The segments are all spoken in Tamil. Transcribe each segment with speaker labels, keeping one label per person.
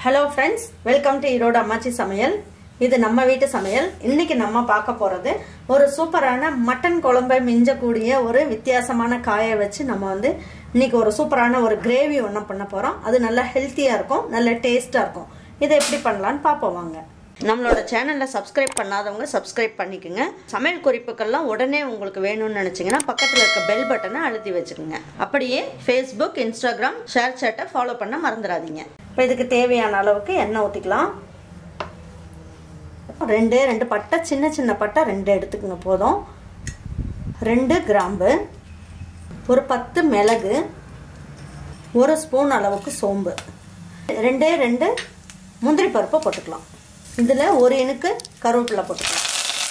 Speaker 1: hello friends welcome to Erode அம்மாச்சி சமையல் இது நம்ம வீட்டு சமையல் இன்னைக்கு நம்ம பார்க்க போறது ஒரு சூப்பரான மட்டன் குழம்பை மிஞ்சக்கூடிய ஒரு வித்தியாசமான காயை வச்சு நம்ம வந்து இன்னைக்கு ஒரு சூப்பரான ஒரு கிரேவி ஒன்று பண்ண போறோம் அது நல்லா ஹெல்த்தியா இருக்கும் நல்ல டேஸ்டா இருக்கும் இதை எப்படி பண்ணலான்னு பார்ப்போம் வாங்க நம்மளோட சேனலை சப்ஸ்கிரைப் பண்ணாதவங்க சப்ஸ்கிரைப் பண்ணிக்கோங்க சமையல் குறிப்புகள்லாம் உடனே உங்களுக்கு வேணும்னு நினச்சிங்கன்னா பக்கத்தில் இருக்க பெல் பட்டனை அழுத்தி வச்சுக்கோங்க அப்படியே ஃபேஸ்புக் இன்ஸ்டாகிராம் ஷேர் சேட்டை ஃபாலோ பண்ண மறந்துடாதீங்க இப்போ இதுக்கு தேவையான அளவுக்கு எண்ணெய் ஊற்றிக்கலாம் ரெண்டே ரெண்டு பட்டை சின்ன சின்ன பட்டை ரெண்டு எடுத்துக்கோங்க போதும் ரெண்டு கிராம்பு ஒரு பத்து மிளகு ஒரு ஸ்பூன் அளவுக்கு சோம்பு ரெண்டே ரெண்டு முந்திரி பருப்பை போட்டுக்கலாம் இதில் ஒரு இனுக்கு கருவேப்பிலை போட்டுக்கலாம்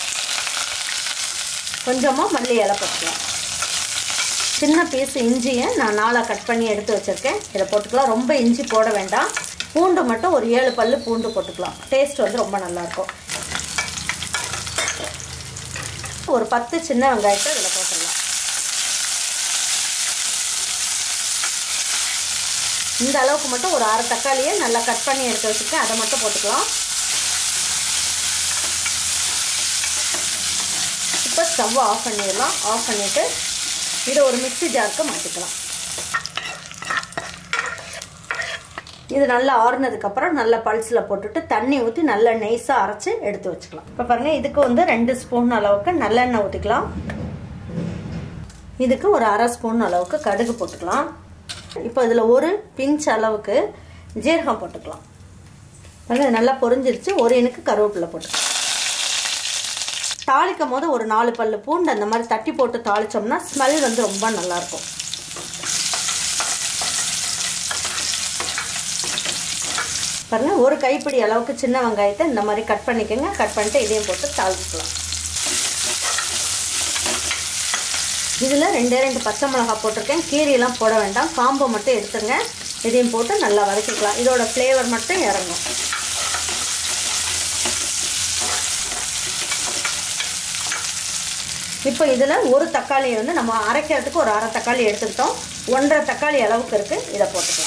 Speaker 1: கொஞ்சமாக மல்லி இலை போட்டுக்கலாம் சின்ன பீஸ் இஞ்சியை நான் நாளாக கட் பண்ணி எடுத்து வச்சுருக்கேன் இதை போட்டுக்கலாம் ரொம்ப இஞ்சி போட வேண்டாம் பூண்டு மட்டும் ஒரு ஏழு பல்லு பூண்டு போட்டுக்கலாம் டேஸ்ட் வந்து ரொம்ப நல்லாயிருக்கும் ஒரு பத்து சின்ன வெங்காயத்தை இதில் போட்டுடலாம் இந்த அளவுக்கு மட்டும் ஒரு அரை தக்காளியை நல்லா கட் பண்ணி எடுத்து வச்சுருக்கேன் அதை மட்டும் போட்டுக்கலாம் இப்போ ஸ்டவ் ஆஃப் பண்ணிடலாம் ஆஃப் பண்ணிவிட்டு இதை ஒரு மிக்சி ஜாருக்கு மாற்றிக்கலாம் இது நல்லா ஆறுனதுக்கப்புறம் நல்லா பல்ஸில் போட்டுட்டு தண்ணி ஊற்றி நல்லா நெய்ஸாக அரைச்சி எடுத்து வச்சுக்கலாம் இப்போ பாருங்கள் இதுக்கு வந்து ரெண்டு ஸ்பூன் அளவுக்கு நல்லெண்ணெய் ஊற்றிக்கலாம் இதுக்கு ஒரு அரை ஸ்பூன் அளவுக்கு கடுகு போட்டுக்கலாம் இப்போ இதில் ஒரு பிஞ்ச் அளவுக்கு ஜீரகம் போட்டுக்கலாம் பாருங்கள் நல்லா பொரிஞ்சிருச்சு ஒரு இனுக்கு கருவேப்பிலை போட்டுக்கலாம் தாளிக்கும் போது ஒரு நாலு பல்லு பூண்டு அந்த மாதிரி தட்டி போட்டு தாளித்தோம்னா ஸ்மெல் வந்து ரொம்ப நல்லாயிருக்கும் பாருங்கள் ஒரு கைப்பிடி அளவுக்கு சின்ன வெங்காயத்தை இந்த மாதிரி கட் பண்ணிக்கோங்க கட் பண்ணிட்டு இதையும் போட்டு தாளிச்சுக்கலாம் இதில் ரெண்டே ரெண்டு பச்சை மிளகா போட்டிருக்கேன் கீரியெல்லாம் போட வேண்டாம் காம்பை மட்டும் எடுத்துங்க இதையும் போட்டு நல்லா வதக்கிக்கலாம் இதோட ஃப்ளேவர் மட்டும் இறங்கும் இப்போ இதில் ஒரு தக்காளியை வந்து நம்ம அரைக்கிறதுக்கு ஒரு அரை தக்காளி எடுத்துக்கிட்டோம் ஒன்றரை தக்காளி அளவுக்கு இருக்குது இதை போட்டுக்கலாம்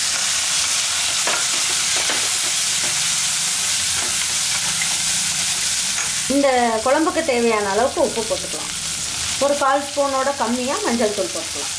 Speaker 1: இந்த குழம்புக்கு தேவையான அளவுக்கு உப்பு போட்டுக்கலாம் ஒரு கால் ஸ்பூனோட கம்மியாக மஞ்சள் தூள் போட்டுக்கலாம்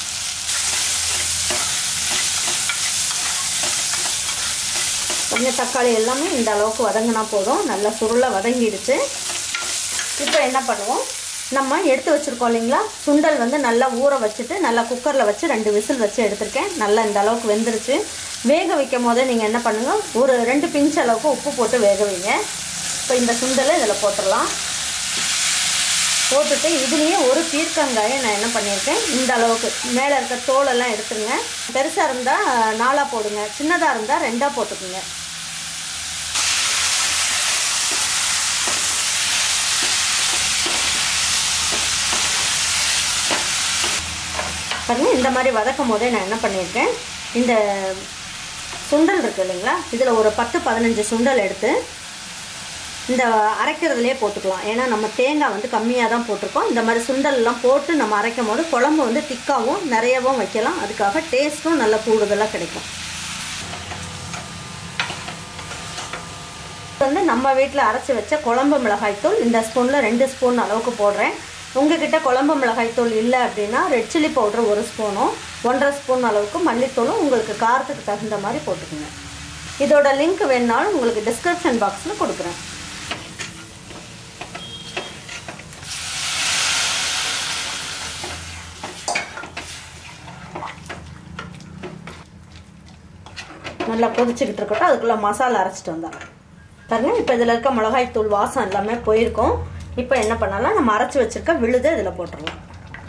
Speaker 1: கொஞ்சம் தக்காளி எல்லாமே இந்த அளவுக்கு வதங்கினா போதும் நல்லா சுருளை வதங்கிடுச்சு இப்போ என்ன பண்ணுவோம் நம்ம எடுத்து வச்சுருக்கோம் இல்லைங்களா சுண்டல் வந்து நல்லா ஊற வச்சுட்டு நல்லா குக்கரில் வச்சு ரெண்டு விசில் வச்சு எடுத்திருக்கேன் நல்லா இந்த அளவுக்கு வெந்துருச்சு வேக வைக்கும் போதே நீங்கள் என்ன பண்ணுங்கள் ஒரு ரெண்டு பிஞ்ச் அளவுக்கு உப்பு போட்டு வேக வைங்க இப்போ இந்த சுண்டலை இதில் போட்டுடலாம் போட்டுட்டு இதுலேயே ஒரு பீர்க்கங்காயை நான் என்ன பண்ணியிருக்கேன் இந்த அளவுக்கு மேலே இருக்க தோலெல்லாம் எடுத்துருங்க பெருசாக இருந்தால் நாலாக போடுங்க சின்னதாக இருந்தால் ரெண்டாக போட்டுக்குங்க பாருங்கள் இந்த மாதிரி வதக்கும் போதே நான் என்ன பண்ணியிருக்கேன் இந்த சுண்டல் இருக்குது இல்லைங்களா இதில் ஒரு பத்து பதினஞ்சு சுண்டல் எடுத்து இந்த அரைக்கிறதுலே போட்டுக்கலாம் ஏன்னா நம்ம தேங்காய் வந்து கம்மியாக தான் போட்டிருக்கோம் இந்த மாதிரி சுண்டல்லாம் போட்டு நம்ம அரைக்கும் போது குழம்பு வந்து திக்காகவும் நிறையவும் வைக்கலாம் அதுக்காக டேஸ்ட்டும் நல்ல கூடுதலாக கிடைக்கும் வந்து நம்ம வீட்டில் அரைச்சி வச்ச குழம்பு மிளகாய்த்தூள் இந்த ஸ்பூனில் ரெண்டு ஸ்பூன் அளவுக்கு போடுறேன் உங்ககிட்ட குழம்பு மிளகாய்த்தூள் இல்லை அப்படின்னா ரெட் சில்லி பவுடர் ஒரு ஸ்பூனும் ஒன்றரை ஸ்பூன் அளவுக்கு மல்லித்தூளும் உங்களுக்கு காரத்துக்கு தகுந்த மாதிரி போட்டுக்கோங்க இதோட லிங்க் வேணுனாலும் உங்களுக்கு டிஸ்கிரிப்ஷன் பாக்ஸில் கொடுக்குறேன் நல்லா கொதிச்சுக்கிட்டு இருக்கட்டும் அதுக்குள்ளே மசாலா அரைச்சிட்டு வந்தாங்க பாருங்கள் இப்போ இதில் இருக்க மிளகாய் தூள் வாசம் எல்லாமே போயிருக்கும் இப்போ என்ன பண்ணலாம் நம்ம அரைச்சி வச்சுருக்க விழுதை இதில் போட்டுடலாம்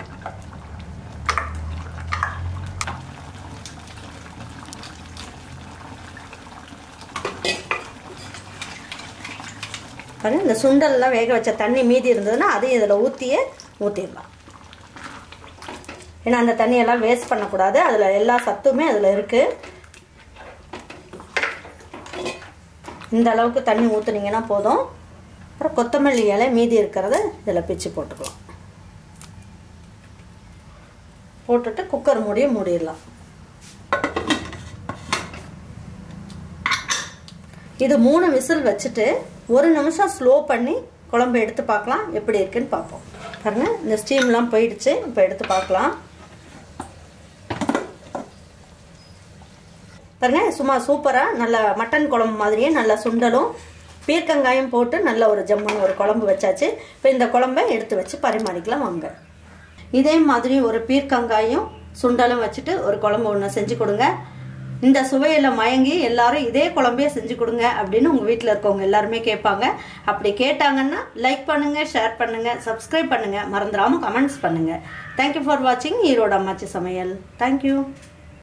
Speaker 1: பாருங்கள் இந்த சுண்டல்லாம் வேக வச்ச தண்ணி மீதி இருந்ததுன்னா அதையும் இதில் ஊற்றியே ஊற்றிடலாம் ஏன்னா அந்த தண்ணியெல்லாம் வேஸ்ட் பண்ணக்கூடாது அதில் எல்லா சத்துமே அதில் இருக்குது இந்த அளவுக்கு தண்ணி ஊற்றுனீங்கன்னா போதும் அப்புறம் கொத்தமல்லி இலை மீதி இருக்கிறத இதில் பிச்சு போட்டுக்கலாம் போட்டுட்டு குக்கர் மூடியை மூடிடலாம் இது மூணு விசில் வச்சுட்டு ஒரு நிமிஷம் ஸ்லோ பண்ணி குழம்பு எடுத்து பார்க்கலாம் எப்படி இருக்குன்னு பார்ப்போம் பாருங்க இந்த ஸ்டீம்லாம் போயிடுச்சு இப்போ எடுத்து பார்க்கலாம் பாருங்க சும்மா சூப்பராக நல்ல மட்டன் குழம்பு மாதிரியே நல்ல சுண்டலும் பீர்க்கங்காயம் போட்டு நல்ல ஒரு ஜம்முன்னு ஒரு குழம்பு வச்சாச்சு இப்போ இந்த குழம்பை எடுத்து வச்சு பரிமாறிக்கலாம் வாங்க இதே மாதிரி ஒரு பீர்க்கங்காயும் சுண்டலும் வச்சுட்டு ஒரு குழம்பு ஒன்று செஞ்சு கொடுங்க இந்த சுவையில் மயங்கி எல்லாரும் இதே குழம்பே செஞ்சு கொடுங்க அப்படின்னு உங்கள் வீட்டில் இருக்கவங்க எல்லாருமே கேட்பாங்க அப்படி கேட்டாங்கன்னா லைக் பண்ணுங்கள் ஷேர் பண்ணுங்கள் சப்ஸ்கிரைப் பண்ணுங்கள் மறந்துடாமல் கமெண்ட்ஸ் பண்ணுங்கள் தேங்க்யூ ஃபார் வாட்சிங் ஈரோடு அம்மாச்சி சமையல் தேங்க்யூ